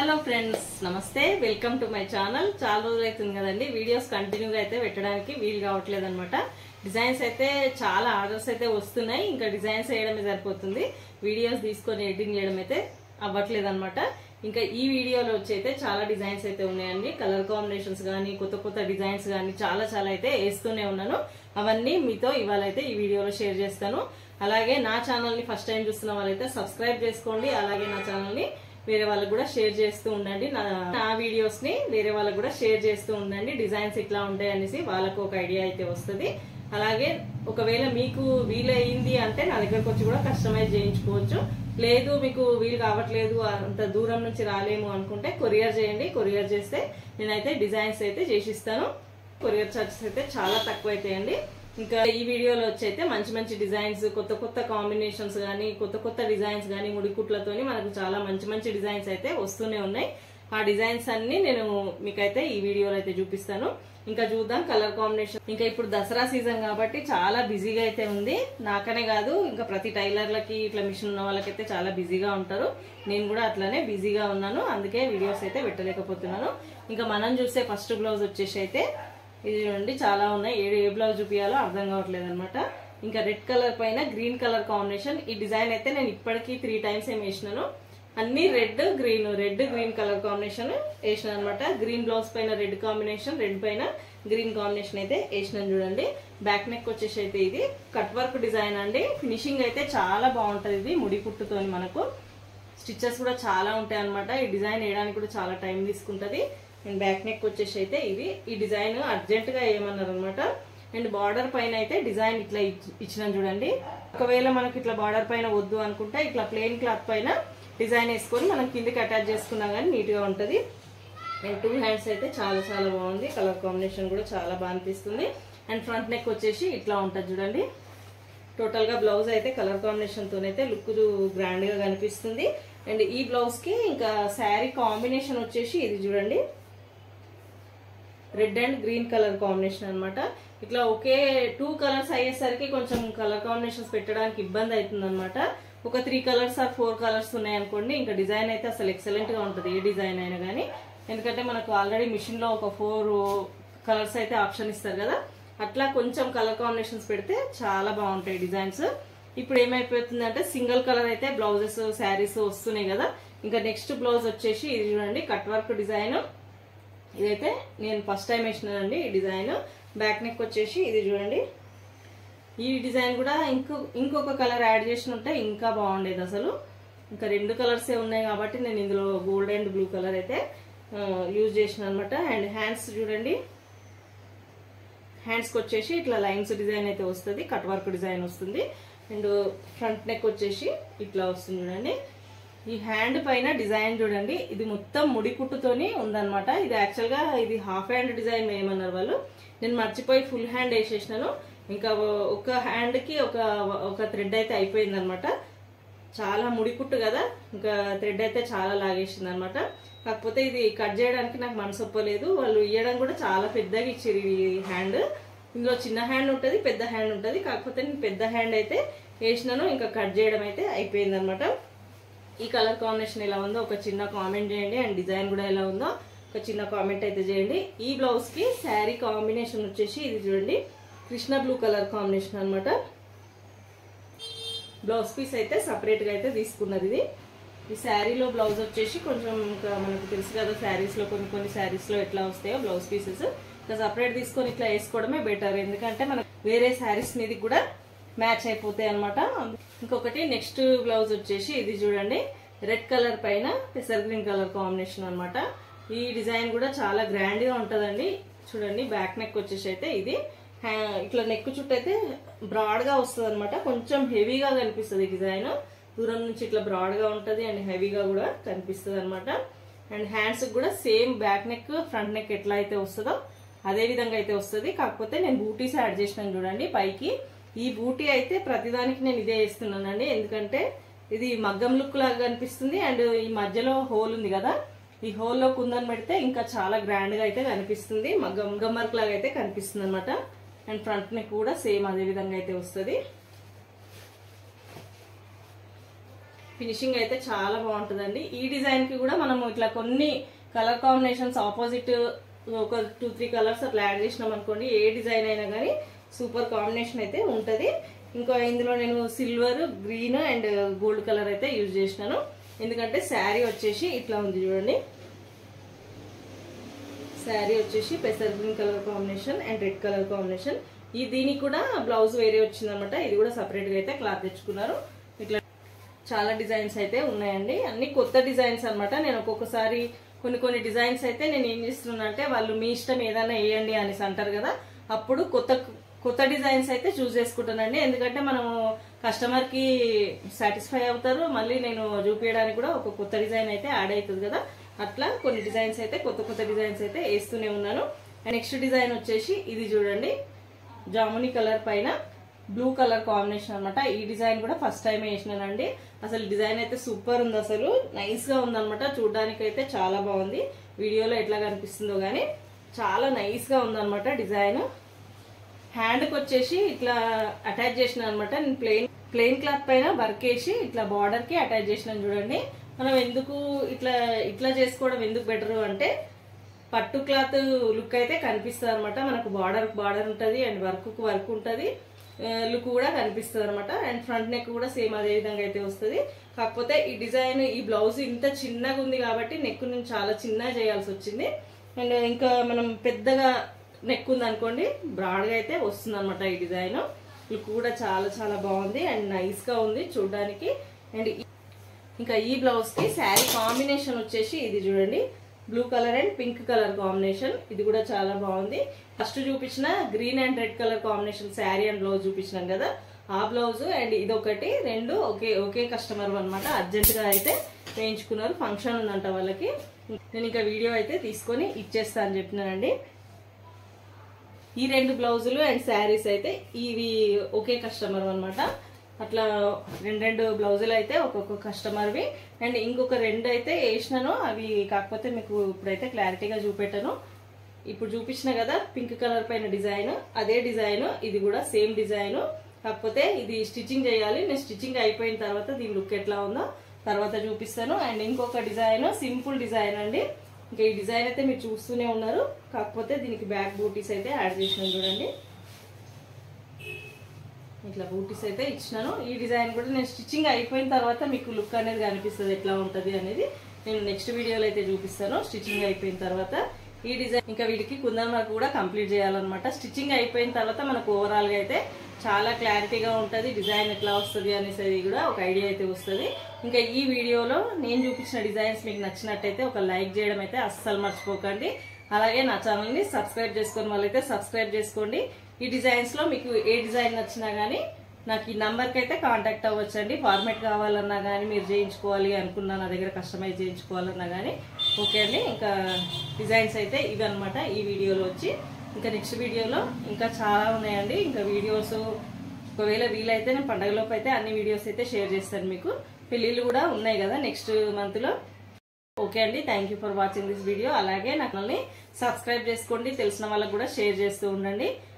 hello friends నమస్తే welcome to my channel చాలా రోజులు అవుతుంది కదండి వీడియోస్ కంటిన్యూగా అయితే పెట్టడానికి వీలు కావట్లేదు అనమాట డిజైన్స్ అయితే చాలా ఆర్డర్స్ అయితే వస్తున్నాయి ఇంకా డిజైన్స్ వేయడమే సరిపోతుంది వీడియోస్ తీసుకొని ఎడిటింగ్ చేయడం అయితే అవ్వట్లేదు అనమాట ఇంకా ఈ వీడియోలో వచ్చి అయితే చాలా డిజైన్స్ అయితే ఉన్నాయండి కలర్ కాంబినేషన్స్ కానీ కొత్త కొత్త డిజైన్స్ కానీ చాలా చాలా అయితే వేస్తూనే ఉన్నాను అవన్నీ మీతో ఇవాళ అయితే ఈ వీడియోలో షేర్ చేస్తాను అలాగే నా ఛానల్ ని ఫస్ట్ టైం చూస్తున్న వాళ్ళైతే సబ్స్క్రైబ్ చేసుకోండి అలాగే నా ఛానల్ ని వేరే వాళ్ళకి కూడా షేర్ చేస్తూ ఉండండి నా నా వీడియోస్ ని వేరే వాళ్ళకి కూడా షేర్ చేస్తూ ఉండండి డిజైన్స్ ఇట్లా ఉంటాయి అనేసి వాళ్ళకు ఒక ఐడియా అయితే వస్తుంది అలాగే ఒకవేళ మీకు వీలయ్యింది అంటే నా దగ్గరకు వచ్చి కూడా కస్టమైజ్ చేయించుకోవచ్చు లేదు మీకు వీలు కావట్లేదు అంత దూరం నుంచి రాలేము అనుకుంటే కొరియర్ చేయండి కొరియర్ చేస్తే నేనైతే డిజైన్స్ అయితే చేసిస్తాను కొరియర్ చార్జెస్ అయితే చాలా తక్కువ అవుతాయండి ఇంకా ఈ వీడియోలో వచ్చి అయితే మంచి మంచి డిజైన్స్ కొత్త కొత్త కాంబినేషన్స్ కానీ కొత్త కొత్త డిజైన్స్ కానీ ముడికుట్లతోని మనకు చాలా మంచి మంచి డిజైన్స్ అయితే వస్తూనే ఉన్నాయి ఆ డిజైన్స్ అన్ని నేను మీకైతే ఈ వీడియోలో అయితే చూపిస్తాను ఇంకా చూద్దాం కలర్ కాంబినేషన్ ఇంకా ఇప్పుడు దసరా సీజన్ కాబట్టి చాలా బిజీగా అయితే ఉంది నాకనే కాదు ఇంకా ప్రతి టైలర్లకి ఇట్లా మిషన్ ఉన్న వాళ్ళకైతే చాలా బిజీగా ఉంటారు నేను కూడా అట్లానే బిజీగా ఉన్నాను అందుకే వీడియోస్ అయితే పెట్టలేకపోతున్నాను ఇంకా మనం చూసే ఫస్ట్ బ్లౌజ్ వచ్చేసి అయితే ఇది చూడండి చాలా ఉన్నాయి ఏ ఏ బ్లౌజ్ చూపించాలో అర్థం కావట్లేదు అనమాట ఇంకా రెడ్ కలర్ పైన గ్రీన్ కలర్ కాంబినేషన్ ఈ డిజైన్ అయితే నేను ఇప్పటికీ త్రీ టైమ్స్ ఏం వేసినాను అన్ని red green red green colour combination వేసిన అనమాట గ్రీన్ బ్లౌజ్ పైన రెడ్ కాంబినేషన్ రెడ్ పైన గ్రీన్ కాంబినేషన్ అయితే వేసినాను చూడండి బ్యాక్ నెక్ వచ్చేసి అయితే ఇది కట్ వర్క్ డిజైన్ అండి ఫినిషింగ్ అయితే చాలా బాగుంటది ఇది ముడి కుట్టుతోని మనకు స్టిచ్చెస్ కూడా చాలా ఉంటాయి అనమాట ఈ డిజైన్ వేయడానికి కూడా చాలా టైం తీసుకుంటది అండ్ బ్యాక్ నెక్ వచ్చేసి అయితే ఇది ఈ డిజైన్ అర్జెంట్ గా వేయమన్నారు అనమాట అండ్ బార్డర్ పైన అయితే డిజైన్ ఇట్లా ఇచ్చిన చూడండి ఒకవేళ మనకి ఇట్లా బార్డర్ పైన వద్దు అనుకుంటే ఇట్లా ప్లెయిన్ క్లాత్ పైన డిజైన్ వేసుకొని మనం కిందకి అటాచ్ చేసుకున్నా కానీ నీట్ గా ఉంటది అండ్ టూ హ్యాండ్స్ అయితే చాలా చాలా బాగుంది కలర్ కాంబినేషన్ కూడా చాలా బాగా అనిపిస్తుంది అండ్ ఫ్రంట్ నెక్ వచ్చేసి ఇట్లా ఉంటుంది చూడండి టోటల్ గా బ్లౌజ్ అయితే కలర్ కాంబినేషన్ తోనైతే లుక్ గ్రాండ్ గా కనిపిస్తుంది అండ్ ఈ బ్లౌజ్ కి ఇంకా శారీ కాంబినేషన్ వచ్చేసి ఇది చూడండి red and green colour combination అనమాట ఇట్లా ఒకే టూ కలర్స్ అయ్యేసరికి కొంచెం కలర్ కాంబినేషన్స్ పెట్టడానికి ఇబ్బంది అవుతుంది అనమాట ఒక three colours or four colours ఉన్నాయనుకోండి ఇంకా డిజైన్ అయితే అసలు ఎక్సలెంట్ గా ఉంటుంది ఏ డిజైన్ అయినా కానీ ఎందుకంటే మనకు ఆల్రెడీ మిషన్ లో ఒక ఫోర్ కలర్స్ అయితే ఆప్షన్ ఇస్తారు కదా అట్లా కొంచెం కలర్ కాంబినేషన్స్ పెడితే చాలా బాగుంటాయి డిజైన్స్ ఇప్పుడు ఏమైపోతుంది అంటే సింగిల్ కలర్ అయితే బ్లౌజెస్ శారీస్ వస్తున్నాయి కదా ఇంకా నెక్స్ట్ బ్లౌజ్ వచ్చేసి ఇది చూడండి కట్ వర్క్ డిజైన్ ఇదైతే నేను ఫస్ట్ టైం వేసినానండి ఈ డిజైన్ బ్యాక్ నెక్ వచ్చేసి ఇది చూడండి ఈ డిజైన్ కూడా ఇంకో ఇంకొక కలర్ యాడ్ చేసి ఉంటే ఇంకా బాగుండేది అసలు ఇంకా రెండు కలర్సే ఉన్నాయి కాబట్టి నేను ఇందులో గోల్డ్ అండ్ బ్లూ కలర్ అయితే యూజ్ చేసిన అనమాట అండ్ హ్యాండ్స్ చూడండి హ్యాండ్స్కి వచ్చేసి ఇట్లా లైన్స్ డిజైన్ అయితే వస్తుంది కట్ వర్క్ డిజైన్ వస్తుంది అండ్ ఫ్రంట్ నెక్ వచ్చేసి ఇట్లా వస్తుంది చూడండి ఈ హ్యాండ్ పైన డిజైన్ చూడండి ఇది మొత్తం ముడి కుట్టుతోని ఉందన్నమాట ఇది యాక్చువల్గా ఇది హాఫ్ హ్యాండ్ డిజైన్ వేయమన్నారు వాళ్ళు నేను మర్చిపోయి ఫుల్ హ్యాండ్ వేసేసినాను ఇంకా ఒక హ్యాండ్కి ఒక ఒక థ్రెడ్ అయితే అయిపోయింది అనమాట చాలా ముడి కుట్టు కదా ఇంకా థ్రెడ్ అయితే చాలా లాగేసింది అనమాట కాకపోతే ఇది కట్ చేయడానికి నాకు మనసు ఒప్పలేదు వాళ్ళు ఇవ్వడం కూడా చాలా పెద్దగా ఇచ్చారు ఈ హ్యాండ్ ఇందులో చిన్న హ్యాండ్ ఉంటుంది పెద్ద హ్యాండ్ ఉంటుంది కాకపోతే నేను పెద్ద హ్యాండ్ అయితే వేసినాను ఇంకా కట్ చేయడం అయితే అయిపోయింది అనమాట ఈ కలర్ కాంబినేషన్ ఎలా ఉందో ఒక చిన్న కామెంట్ చేయండి అండ్ డిజైన్ కూడా ఎలా ఉందో ఒక చిన్న కామెంట్ అయితే చేయండి ఈ బ్లౌజ్ కి శారీ కాంబినేషన్ వచ్చేసి ఇది చూడండి కృష్ణ బ్లూ కలర్ కాంబినేషన్ అనమాట బ్లౌజ్ పీస్ అయితే సపరేట్ గా అయితే తీసుకున్నది ఇది ఈ శారీలో బ్లౌజ్ వచ్చేసి కొంచెం ఇంకా మనకు తెలుసు కదా శారీస్ లో కొన్ని కొన్ని శారీస్ లో ఎట్లా వస్తాయో బ్లౌజ్ పీసెస్ ఇంకా సపరేట్ తీసుకొని ఇట్లా వేసుకోవడమే బెటర్ ఎందుకంటే మనకు వేరే శారీస్ మీద కూడా మ్యాచ్ అయిపోతాయి అనమాట ఇంకొకటి నెక్స్ట్ బ్లౌజ్ వచ్చేసి ఇది చూడండి రెడ్ కలర్ పైన పెసర్ గ్రీన్ కలర్ కాంబినేషన్ అనమాట ఈ డిజైన్ కూడా చాలా గ్రాండ్ గా ఉంటదండి చూడండి బ్యాక్ నెక్ వచ్చేసి అయితే ఇది ఇట్లా నెక్ చుట్టూ అయితే బ్రాడ్ గా వస్తుంది అనమాట కొంచెం హెవీగా కనిపిస్తుంది డిజైన్ దూరం నుంచి ఇట్లా బ్రాడ్ గా ఉంటది అండ్ హెవీగా కూడా కనిపిస్తుంది అనమాట అండ్ హ్యాండ్స్ కూడా same back neck front neck ఎట్లా అయితే వస్తుందో అదే విధంగా అయితే వస్తుంది కాకపోతే నేను బూటీస్ యాడ్ చేసినాను చూడండి పైకి ఈ బూటీ అయితే ప్రతిదానికి నేను ఇదే వేస్తున్నానండి ఎందుకంటే ఇది మగ్గం లుక్ లాగా కనిపిస్తుంది అండ్ ఈ మధ్యలో హోల్ ఉంది కదా ఈ హోల్లో కుందని పెడితే ఇంకా చాలా గ్రాండ్ గా అయితే కనిపిస్తుంది మగ్గం మగ్గం వర్క్ లాగా అయితే కనిపిస్తుంది అనమాట అండ్ ఫ్రంట్ నెక్ కూడా సేమ్ అదే విధంగా అయితే వస్తుంది ఫినిషింగ్ అయితే చాలా బాగుంటుందండి ఈ డిజైన్ కి కూడా మనం ఇట్లా కొన్ని కలర్ కాంబినేషన్స్ ఆపోజిట్ ఒక టూ త్రీ కలర్స్ అట్లా యాడ్ చేసినాం అనుకోండి ఏ డిజైన్ అయినా కానీ సూపర్ కాంబినేషన్ అయితే ఉంటది ఇంకా ఇందులో నేను silver green and gold colour అయితే యూజ్ చేసినాను ఎందుకంటే శారీ వచ్చేసి ఇట్లా ఉంది చూడండి శారీ వచ్చేసి పెసర్ green colour combination and red colour combination ఈ దీనికి కూడా బ్లౌజ్ వేరే వచ్చిందనమాట ఇది కూడా సపరేట్ గా అయితే క్లాత్ తెచ్చుకున్నారు ఇట్లా చాలా డిజైన్స్ అయితే ఉన్నాయండి అన్ని కొత్త డిజైన్స్ అన్నమాట నేను ఒక్కొక్కసారి కొన్ని కొన్ని డిజైన్స్ అయితే నేను ఏం చేస్తున్నా అంటే వాళ్ళు మీ ఇష్టం ఏదైనా వేయండి అనేసి అంటారు కదా అప్పుడు కొత్త కొత్త డిజైన్స్ అయితే చూస్ చేసుకుంటానండి ఎందుకంటే మనము కస్టమర్ కి సాటిస్ఫై అవుతారు మళ్ళీ నేను చూపించడానికి కూడా ఒక కొత్త డిజైన్ అయితే యాడ్ అవుతుంది కదా అట్లా కొన్ని డిజైన్స్ అయితే కొత్త కొత్త డిజైన్స్ అయితే వేస్తూనే ఉన్నాను నెక్స్ట్ డిజైన్ వచ్చేసి ఇది చూడండి జాముని కలర్ పైన బ్లూ కలర్ కాంబినేషన్ అన్నమాట ఈ డిజైన్ కూడా ఫస్ట్ టైం వేసినానండి అసలు డిజైన్ అయితే సూపర్ ఉంది అసలు నైస్ గా ఉందన్నమాట చూడడానికి అయితే చాలా బాగుంది వీడియోలో ఎట్లా కనిపిస్తుందో గానీ చాలా నైస్ గా ఉందన్నమాట డిజైన్ హ్యాండ్ కి వచ్చేసి ఇట్లా అటాచ్ చేసిన అనమాట నేను ప్లెయిన్ ప్లెయిన్ క్లాత్ పైన వర్క్ వేసి ఇట్లా బార్డర్ కి అటాచ్ చేసినాను చూడండి మనం ఎందుకు ఇట్లా ఇట్లా చేసుకోవడం ఎందుకు బెటర్ అంటే పట్టు క్లాత్ లుక్ అయితే కనిపిస్తుంది అనమాట మనకు బార్డర్ బార్డర్ ఉంటుంది అండ్ వర్క్ కు వర్క్ ఉంటుంది లుక్ కూడా కనిపిస్తుంది అనమాట అండ్ ఫ్రంట్ నెక్ కూడా సేమ్ అదే విధంగా అయితే వస్తుంది కాకపోతే ఈ డిజైన్ ఈ బ్లౌజ్ ఇంత చిన్నగా ఉంది కాబట్టి నెక్ నేను చాలా చిన్నగా చేయాల్సి వచ్చింది అండ్ ఇంకా మనం పెద్దగా నెక్ ఉంది అనుకోండి బ్రాడ్గా అయితే వస్తుంది అనమాట ఈ డిజైన్ లుక్ కూడా చాలా చాలా బాగుంది అండ్ నైస్ గా ఉంది చూడడానికి అండ్ ఈ- ఇంకా ఈ బ్లౌజ్ కి శారీ కాంబినేషన్ వచ్చేసి ఇది చూడండి blue colour and pink colour combination ఇది కూడా చాలా బాగుంది ఫస్ట్ చూపించిన green and red colour combination sari and blouse చూపించినాం కదా ఆ బ్లౌజ్ అండ్ ఇదొకటి రెండు ఒకే ఒకే కస్టమర్ అనమాట అర్జెంట్ గా అయితే వేయించుకున్నారు ఫంక్షన్ ఉందంట వాళ్ళకి నేను ఇంకా వీడియో అయితే తీసుకొని ఇచ్చేస్తా అని చెప్పినానండి ఈ రెండు బ్లౌజులు అండ్ శారీస్ అయితే ఇవి ఒకే కస్టమర్ అన్నమాట అట్లా రెండు రెండు బ్లౌజులు అయితే ఒక్కొక్క కస్టమర్వి అండ్ ఇంకొక రెండు అయితే వేసినాను అవి కాకపోతే మీకు ఇప్పుడైతే క్లారిటీగా చూపెట్టాను ఇప్పుడు చూపించిన కదా పింక్ కలర్ పైన డిజైన్ అదే డిజైన్ ఇది కూడా సేమ్ డిజైన్ కాకపోతే ఇది స్టిచ్చింగ్ చేయాలి నేను స్టిచ్చింగ్ అయిపోయిన తర్వాత దీని లుక్ ఎట్లా ఉందో తర్వాత చూపిస్తాను అండ్ ఇంకొక డిజైన్ సింపుల్ డిజైన్ అండి ఇంకా ఈ డిజైన్ అయితే మీరు చూస్తూనే ఉన్నారు కాకపోతే దీనికి బ్యాక్ బూటీస్ అయితే యాడ్ చేసినాను చూడండి ఇట్లా బూటీస్ అయితే ఇచ్చినాను ఈ డిజైన్ కూడా నేను స్టిచ్చింగ్ అయిపోయిన తర్వాత మీకు లుక్ అనేది కనిపిస్తుంది ఎట్లా ఉంటది అనేది నేను నెక్స్ట్ వీడియోలో అయితే చూపిస్తాను స్టిచ్చింగ్ అయిపోయిన తర్వాత ఈ డిజైన్ ఇంకా వీటికి కుందన్ వర్క్ కూడా కంప్లీట్ చేయాలన్నమాట స్టిచ్చింగ్ అయిపోయిన తర్వాత మనకు ఓవరాల్ గా అయితే చాలా క్లారిటీగా ఉంటది డిజైన్ ఎట్లా వస్తుంది అనేసి కూడా ఒక ఐడియా అయితే వస్తుంది ఇంకా ఈ వీడియోలో నేను చూపించిన డిజైన్స్ మీకు నచ్చినట్టయితే ఒక లైక్ చేయడం అయితే అస్సలు మర్చిపోకండి అలాగే నా ఛానల్ ని సబ్స్క్రైబ్ చేసుకుని వాళ్ళైతే సబ్స్క్రైబ్ చేసుకోండి ఈ డిజైన్స్ లో మీకు ఏ డిజైన్ నచ్చినా గానీ నాకు ఈ నంబర్కి అయితే కాంటాక్ట్ అవ్వచ్చండి ఫార్మేట్ కావాలన్నా కానీ మీరు చేయించుకోవాలి అనుకున్నా నా దగ్గర కస్టమైజ్ చేయించుకోవాలన్నా కానీ ఓకే అండి ఇంకా డిజైన్స్ అయితే ఇవి అనమాట ఈ వీడియోలో వచ్చి ఇంకా నెక్స్ట్ వీడియోలో ఇంకా చాలా ఉన్నాయండి ఇంకా వీడియోస్ ఒకవేళ వీలైతే నేను పండగలోపు అయితే అన్ని వీడియోస్ అయితే షేర్ చేస్తాను మీకు పెళ్ళిళ్ళు కూడా ఉన్నాయి కదా నెక్స్ట్ మంత్లో ఓకే అండి thank you for watching this video అలాగే నా ఛానల్ని సబ్స్క్రైబ్ చేసుకోండి తెలిసిన వాళ్ళకి కూడా షేర్ చేస్తూ ఉండండి